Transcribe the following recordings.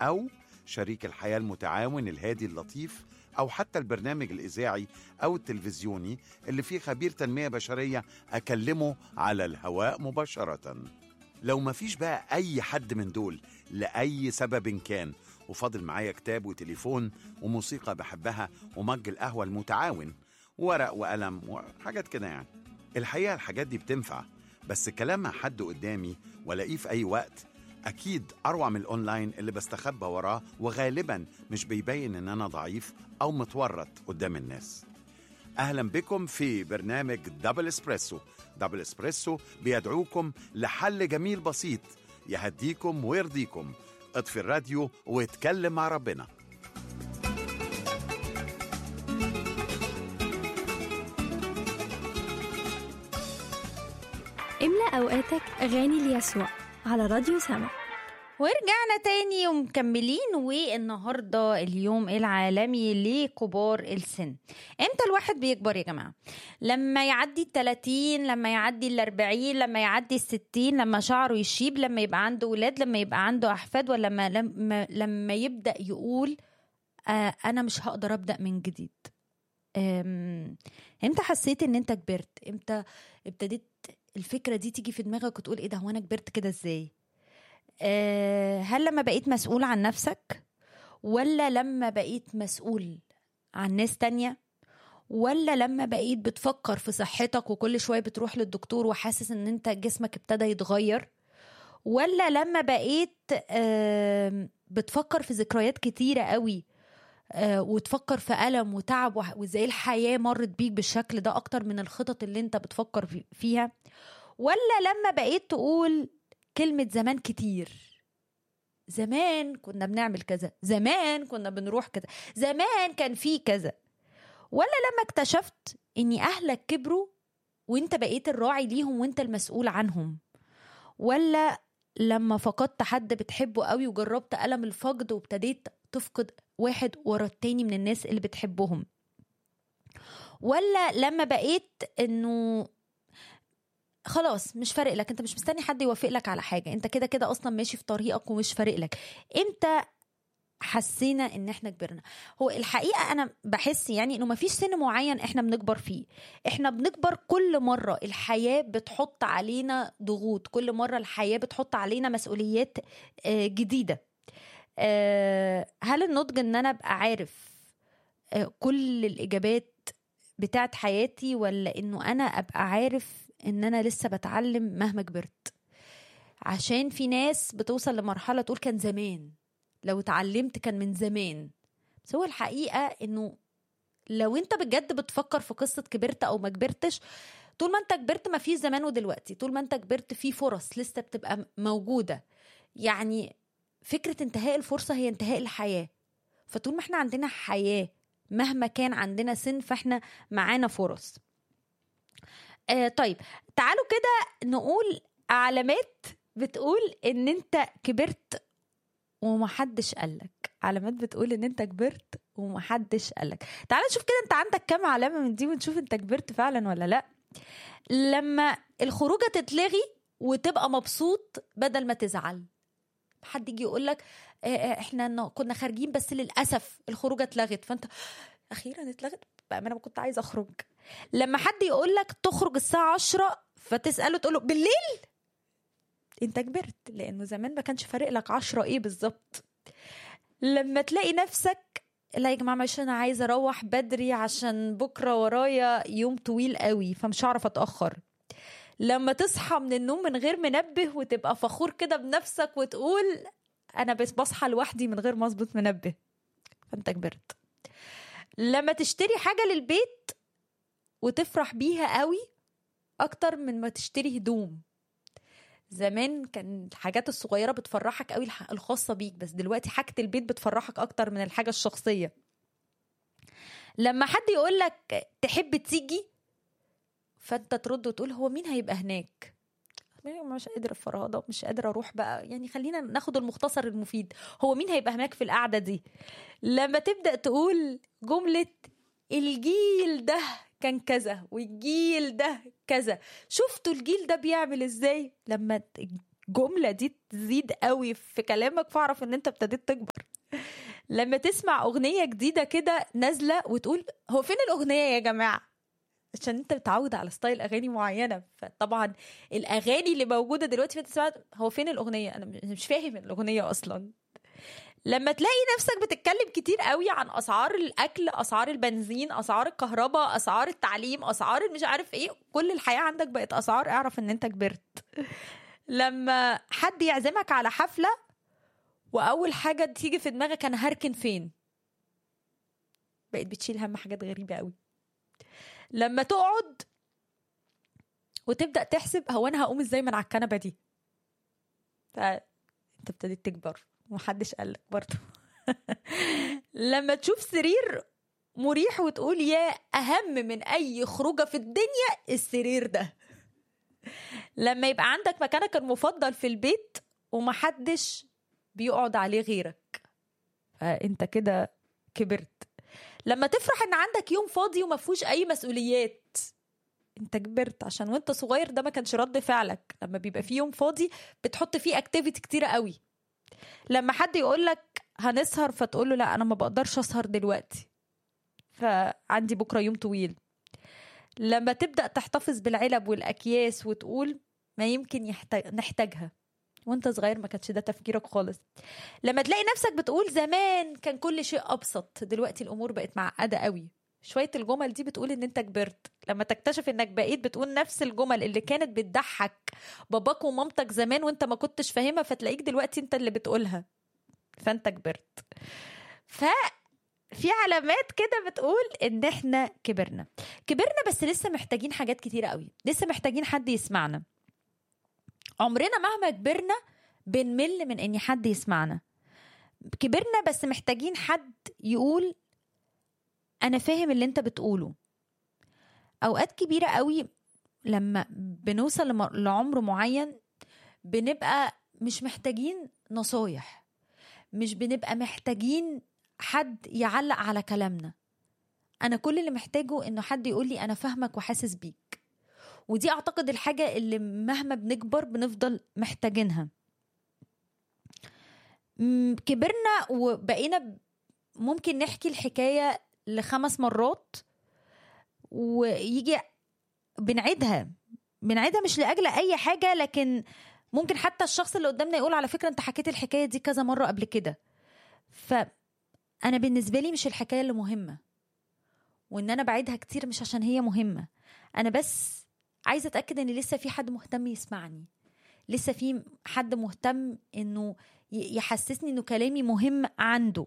أو شريك الحياة المتعاون الهادي اللطيف أو حتى البرنامج الإذاعي أو التلفزيوني اللي فيه خبير تنمية بشرية أكلمه على الهواء مباشرة لو مفيش بقى أي حد من دول لأي سبب كان وفاضل معايا كتاب وتليفون وموسيقى بحبها ومج القهوة المتعاون ورق وقلم وحاجات كده يعني الحقيقة الحاجات دي بتنفع بس كلام مع حد قدامي والاقيه في أي وقت أكيد أروع من الأونلاين اللي بستخبى وراه وغالبا مش بيبين إن أنا ضعيف أو متورط قدام الناس أهلا بكم في برنامج دبل اسبريسو دبل اسبريسو بيدعوكم لحل جميل بسيط يهديكم ويرضيكم اطفي الراديو واتكلم مع ربنا املأ أوقاتك أغاني ليسوع على راديو سما ورجعنا تاني ومكملين والنهارده اليوم العالمي لكبار السن امتى الواحد بيكبر يا جماعه لما يعدي التلاتين لما يعدي الاربعين لما يعدي الستين لما شعره يشيب لما يبقى عنده ولاد لما يبقى عنده احفاد ولا لما لما, لما يبدا يقول آه انا مش هقدر ابدا من جديد أم، امتى حسيت ان انت كبرت امتى ابتديت الفكره دي تيجي في دماغك وتقول ايه ده هو انا كبرت كده ازاي آه، هل لما بقيت مسؤول عن نفسك ولا لما بقيت مسؤول عن ناس تانية ولا لما بقيت بتفكر في صحتك وكل شوية بتروح للدكتور وحاسس ان انت جسمك ابتدى يتغير ولا لما بقيت آم، بتفكر في ذكريات كتيرة قوي آه، وتفكر في ألم وتعب وح- وازاي الحياة مرت بيك بالشكل ده أكتر من الخطط اللي انت بتفكر في- فيها ولا لما بقيت تقول كلمة زمان كتير زمان كنا بنعمل كذا زمان كنا بنروح كذا زمان كان في كذا ولا لما اكتشفت ان اهلك كبروا وانت بقيت الراعي ليهم وانت المسؤول عنهم ولا لما فقدت حد بتحبه قوي وجربت ألم الفقد وابتديت تفقد واحد ورا التاني من الناس اللي بتحبهم ولا لما بقيت انه خلاص مش فارق لك انت مش مستني حد يوافق لك على حاجه انت كده كده اصلا ماشي في طريقك ومش فارق لك امتى حسينا ان احنا كبرنا هو الحقيقه انا بحس يعني انه مفيش سن معين احنا بنكبر فيه احنا بنكبر كل مره الحياه بتحط علينا ضغوط كل مره الحياه بتحط علينا مسؤوليات آه، جديده آه، هل النضج ان انا ابقى عارف آه، كل الاجابات بتاعت حياتي ولا انه انا ابقى عارف ان انا لسه بتعلم مهما كبرت عشان في ناس بتوصل لمرحلة تقول كان زمان لو اتعلمت كان من زمان بس هو الحقيقة انه لو انت بجد بتفكر في قصة كبرت او ما كبرتش طول ما انت كبرت ما في زمان ودلوقتي طول ما انت كبرت في فرص لسه بتبقى موجودة يعني فكرة انتهاء الفرصة هي انتهاء الحياة فطول ما احنا عندنا حياة مهما كان عندنا سن فاحنا معانا فرص آه طيب تعالوا كده نقول علامات بتقول ان انت كبرت ومحدش قالك علامات بتقول ان انت كبرت ومحدش قالك تعال نشوف كده انت عندك كام علامة من دي ونشوف انت كبرت فعلا ولا لا لما الخروجة تتلغي وتبقى مبسوط بدل ما تزعل حد يجي يقول لك احنا ن- كنا خارجين بس للاسف الخروجه اتلغت فانت اخيرا اتلغت بقى ما انا كنت عايزه اخرج لما حد يقول لك تخرج الساعه 10 فتساله تقول له بالليل انت كبرت لانه زمان ما كانش فارق لك 10 ايه بالظبط لما تلاقي نفسك لا يا جماعه معلش انا عايزه اروح بدري عشان بكره ورايا يوم طويل قوي فمش هعرف اتاخر لما تصحى من النوم من غير منبه وتبقى فخور كده بنفسك وتقول انا بس بصحى لوحدي من غير ما اظبط منبه فانت كبرت لما تشتري حاجه للبيت وتفرح بيها قوي اكتر من ما تشتري هدوم زمان كان الحاجات الصغيره بتفرحك قوي الح- الخاصه بيك بس دلوقتي حاجه البيت بتفرحك اكتر من الحاجه الشخصيه لما حد يقول لك تحب تيجي فانت ترد وتقول هو مين هيبقى هناك مش قادرة الفرهدة مش قادرة أروح بقى يعني خلينا ناخد المختصر المفيد هو مين هيبقى هناك في القعدة دي لما تبدأ تقول جملة الجيل ده كان كذا والجيل ده كذا شفتوا الجيل ده بيعمل ازاي لما ت- الجمله دي تزيد قوي في كلامك فاعرف ان انت ابتديت تكبر لما تسمع اغنيه جديده كده نازله وتقول هو فين الاغنيه يا جماعه عشان انت متعود على ستايل اغاني معينه فطبعا الاغاني اللي موجوده دلوقتي فانت تسمع هو فين الاغنيه انا مش فاهم الاغنيه اصلا لما تلاقي نفسك بتتكلم كتير قوي عن اسعار الاكل اسعار البنزين اسعار الكهرباء اسعار التعليم اسعار مش عارف ايه كل الحياه عندك بقت اسعار اعرف ان انت كبرت لما حد يعزمك على حفله واول حاجه تيجي في دماغك انا هركن فين بقيت بتشيل هم حاجات غريبه قوي لما تقعد وتبدا تحسب هو انا هقوم ازاي من على الكنبه دي فانت ابتديت تكبر ومحدش قالك برضه لما تشوف سرير مريح وتقول يا اهم من اي خروجه في الدنيا السرير ده لما يبقى عندك مكانك المفضل في البيت ومحدش بيقعد عليه غيرك فانت كده كبرت لما تفرح ان عندك يوم فاضي وما فيهوش اي مسؤوليات انت كبرت عشان وانت صغير ده ما كانش رد فعلك لما بيبقى فيه يوم فاضي بتحط فيه اكتيفيتي كتيره قوي لما حد يقول لك هنسهر فتقول له لا انا ما بقدرش اسهر دلوقتي فعندي بكره يوم طويل لما تبدا تحتفظ بالعلب والاكياس وتقول ما يمكن يحتاج نحتاجها وانت صغير ما كانش ده تفكيرك خالص لما تلاقي نفسك بتقول زمان كان كل شيء ابسط دلوقتي الامور بقت معقده قوي شويه الجمل دي بتقول ان انت كبرت لما تكتشف انك بقيت بتقول نفس الجمل اللي كانت بتضحك باباك ومامتك زمان وانت ما كنتش فاهمها فتلاقيك دلوقتي انت اللي بتقولها فانت كبرت ف في علامات كده بتقول ان احنا كبرنا كبرنا بس لسه محتاجين حاجات كتيره قوي لسه محتاجين حد يسمعنا عمرنا مهما كبرنا بنمل من ان حد يسمعنا كبرنا بس محتاجين حد يقول انا فاهم اللي انت بتقوله اوقات كبيره قوي لما بنوصل لم- لعمر معين بنبقى مش محتاجين نصايح مش بنبقى محتاجين حد يعلق على كلامنا انا كل اللي محتاجه انه حد يقول لي انا فاهمك وحاسس بيك ودي اعتقد الحاجه اللي مهما بنكبر بنفضل محتاجينها م- كبرنا وبقينا ب- ممكن نحكي الحكايه لخمس مرات ويجي بنعيدها بنعيدها مش لاجل اي حاجه لكن ممكن حتى الشخص اللي قدامنا يقول على فكره انت حكيت الحكايه دي كذا مره قبل كده فانا بالنسبه لي مش الحكايه اللي مهمه وان انا بعيدها كتير مش عشان هي مهمه انا بس عايزه اتاكد ان لسه في حد مهتم يسمعني لسه في حد مهتم انه ي- يحسسني انه كلامي مهم عنده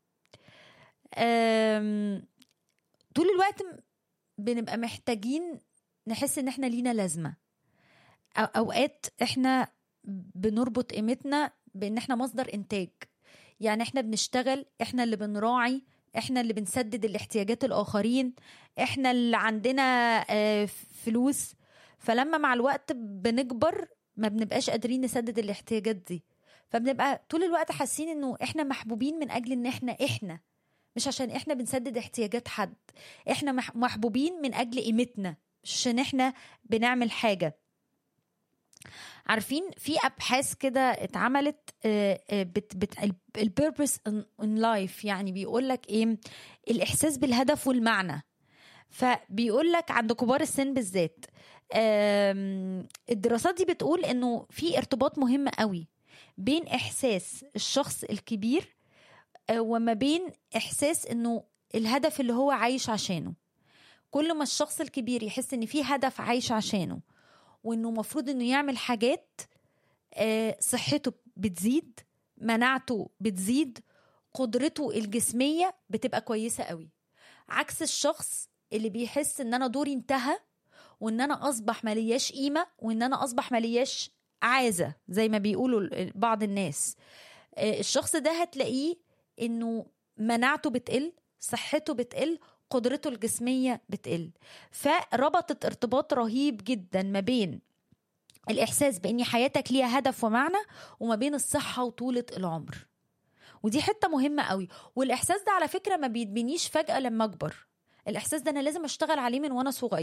أم، طول الوقت م- بنبقى محتاجين نحس ان احنا لينا لازمه أو- اوقات احنا بنربط قيمتنا بان احنا مصدر انتاج يعني احنا بنشتغل احنا اللي بنراعي احنا اللي بنسدد الاحتياجات الاخرين احنا اللي عندنا آه، فلوس فلما مع الوقت بنكبر ما بنبقاش قادرين نسدد الاحتياجات دي فبنبقى طول الوقت حاسين انه احنا محبوبين من اجل ان احنا احنا مش عشان احنا بنسدد احتياجات حد احنا مح- محبوبين من اجل قيمتنا مش عشان احنا بنعمل حاجه عارفين في ابحاث كده اتعملت آه، آه، بت بت البيربس ان لايف يعني بيقول لك ايه الاحساس بالهدف والمعنى فبيقول لك عند كبار السن بالذات آم، الدراسات دي بتقول انه في ارتباط مهم قوي بين احساس الشخص الكبير آه، وما بين احساس انه الهدف اللي هو عايش عشانه كل ما الشخص الكبير يحس ان في هدف عايش عشانه وانه المفروض انه يعمل حاجات آه، صحته بتزيد مناعته بتزيد قدرته الجسمية بتبقى كويسة قوي عكس الشخص اللي بيحس ان انا دوري انتهى وان انا اصبح ملياش قيمة وان انا اصبح ملياش عازة زي ما بيقولوا ال- بعض الناس آه، الشخص ده هتلاقيه انه مناعته بتقل صحته بتقل قدرته الجسمية بتقل فربطت ارتباط رهيب جدا ما بين الإحساس بأن حياتك ليها هدف ومعنى وما بين الصحة وطولة العمر ودي حتة مهمة قوي والإحساس ده على فكرة ما بيتبنيش فجأة لما أكبر الإحساس ده أنا لازم أشتغل عليه من وأنا صغير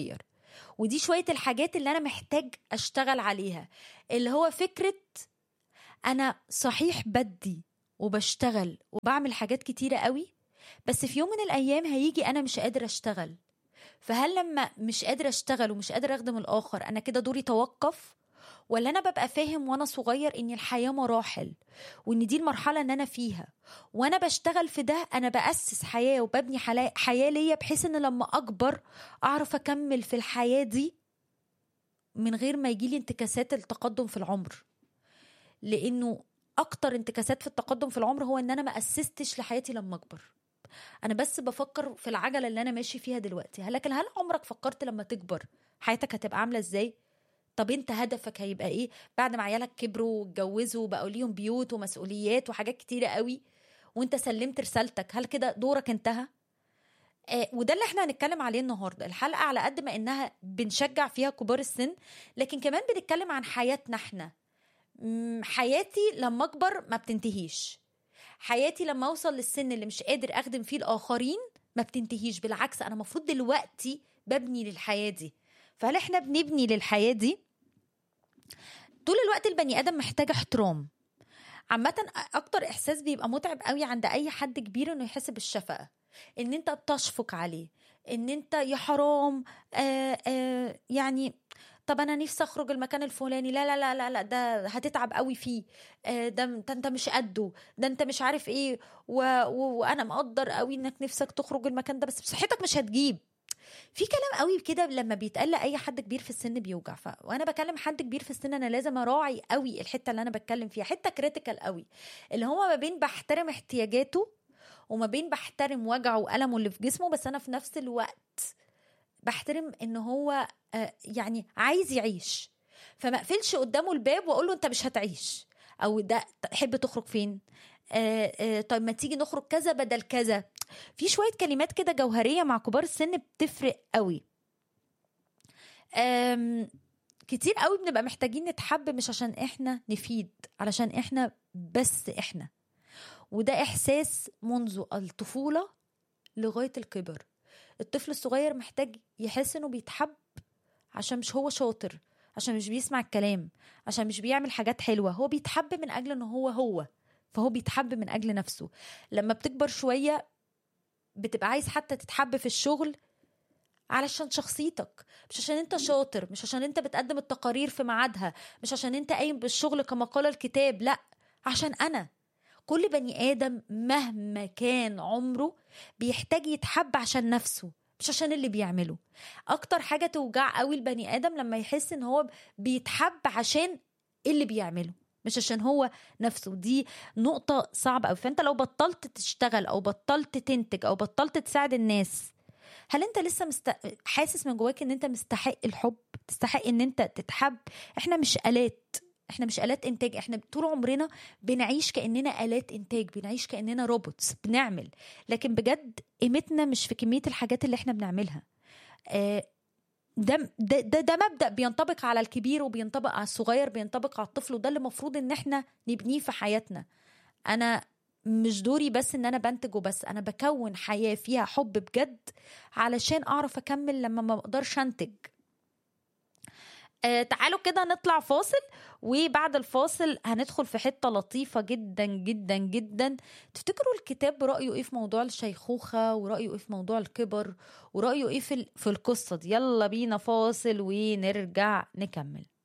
ودي شويه الحاجات اللي انا محتاج اشتغل عليها اللي هو فكره انا صحيح بدي وبشتغل وبعمل حاجات كتيره قوي بس في يوم من الايام هيجي انا مش قادر اشتغل فهل لما مش قادر اشتغل ومش قادر اخدم الاخر انا كده دوري توقف ولا انا ببقى فاهم وانا صغير ان الحياه مراحل وان دي المرحله اللي انا فيها وانا بشتغل في ده انا باسس حياه وببني حلا- حياه ليا بحيث ان لما اكبر اعرف اكمل في الحياه دي من غير ما يجيلي انتكاسات التقدم في العمر لانه اكتر انتكاسات في التقدم في العمر هو ان انا ما اسستش لحياتي لما اكبر انا بس بفكر في العجله اللي انا ماشي فيها دلوقتي لكن هل عمرك فكرت لما تكبر حياتك هتبقى عامله ازاي طب انت هدفك هيبقى ايه بعد ما عيالك كبروا واتجوزوا وبقوا ليهم بيوت ومسؤوليات وحاجات كتيره قوي وانت سلمت رسالتك هل كده دورك انتهى آه وده اللي احنا هنتكلم عليه النهارده الحلقه على قد ما انها بنشجع فيها كبار السن لكن كمان بنتكلم عن حياتنا احنا مم، حياتي لما اكبر ما بتنتهيش حياتي لما اوصل للسن اللي مش قادر اخدم فيه الاخرين ما بتنتهيش بالعكس انا المفروض دلوقتي ببني للحياه دي فهل احنا بنبني للحياه دي طول الوقت البني ادم محتاج احترام عامة أكتر إحساس بيبقى متعب قوي عند أي حد كبير إنه يحس بالشفقة إن أنت بتشفق عليه إن أنت يا حرام آآ آآ يعني طب أنا نفسي أخرج المكان الفلاني لا لا لا لا, لا ده هتتعب قوي فيه آه، ده ده أنت مش قده ده أنت مش عارف إيه و و وأنا مقدر قوي إنك نفسك تخرج المكان ده بس صحتك مش هتجيب في كلام قوي كده لما بيتقال لاي حد كبير في السن بيوجع ف... وانا بكلم حد كبير في السن انا لازم اراعي قوي الحته اللي انا بتكلم فيها حته كريتيكال قوي اللي هو ما بين بحترم احتياجاته وما بين بحترم وجعه والمه اللي في جسمه بس انا في نفس الوقت بحترم ان هو آه، يعني عايز يعيش فما اقفلش قدامه الباب واقول له انت مش هتعيش او ده تحب تخرج فين آه آه طيب ما تيجي نخرج كذا بدل كذا في شويه كلمات كده جوهريه مع كبار السن بتفرق قوي آم، كتير قوي بنبقى محتاجين نتحب مش عشان احنا نفيد علشان احنا بس احنا وده احساس منذ الطفوله لغايه الكبر الطفل الصغير محتاج يحس انه بيتحب عشان مش هو شاطر عشان مش بيسمع الكلام عشان مش بيعمل حاجات حلوه هو بيتحب من اجل ان هو هو فهو بيتحب من اجل نفسه لما بتكبر شويه بتبقى عايز حتى تتحب في الشغل علشان شخصيتك مش عشان انت شاطر مش عشان انت بتقدم التقارير في ميعادها مش عشان انت قايم بالشغل كما قال الكتاب لا عشان انا كل بني ادم مهما كان عمره بيحتاج يتحب عشان نفسه مش عشان اللي بيعمله اكتر حاجه توجع قوي البني ادم لما يحس ان هو بيتحب عشان اللي بيعمله مش عشان هو نفسه دي نقطة صعبة أوي فأنت لو بطلت تشتغل أو بطلت تنتج أو بطلت تساعد الناس هل انت لسه مست... حاسس من جواك ان انت مستحق الحب تستحق ان انت تتحب احنا مش آلات احنا مش آلات انتاج احنا طول عمرنا بنعيش كأننا آلات انتاج بنعيش كأننا روبوتس بنعمل لكن بجد قيمتنا مش في كمية الحاجات اللي احنا بنعملها آه، ده ده ده, ده مبدا بينطبق على الكبير وبينطبق على الصغير بينطبق على الطفل وده اللي المفروض ان احنا نبنيه في حياتنا انا مش دوري بس ان انا بنتج وبس انا بكون حياه فيها حب بجد علشان اعرف اكمل لما ما اقدرش انتج آه تعالوا كده نطلع فاصل وبعد الفاصل هندخل في حته لطيفه جدا جدا جدا تفتكروا الكتاب رايه ايه في موضوع الشيخوخه ورايه ايه في موضوع الكبر ورايه ايه في ال- في القصه دي يلا بينا فاصل ونرجع نكمل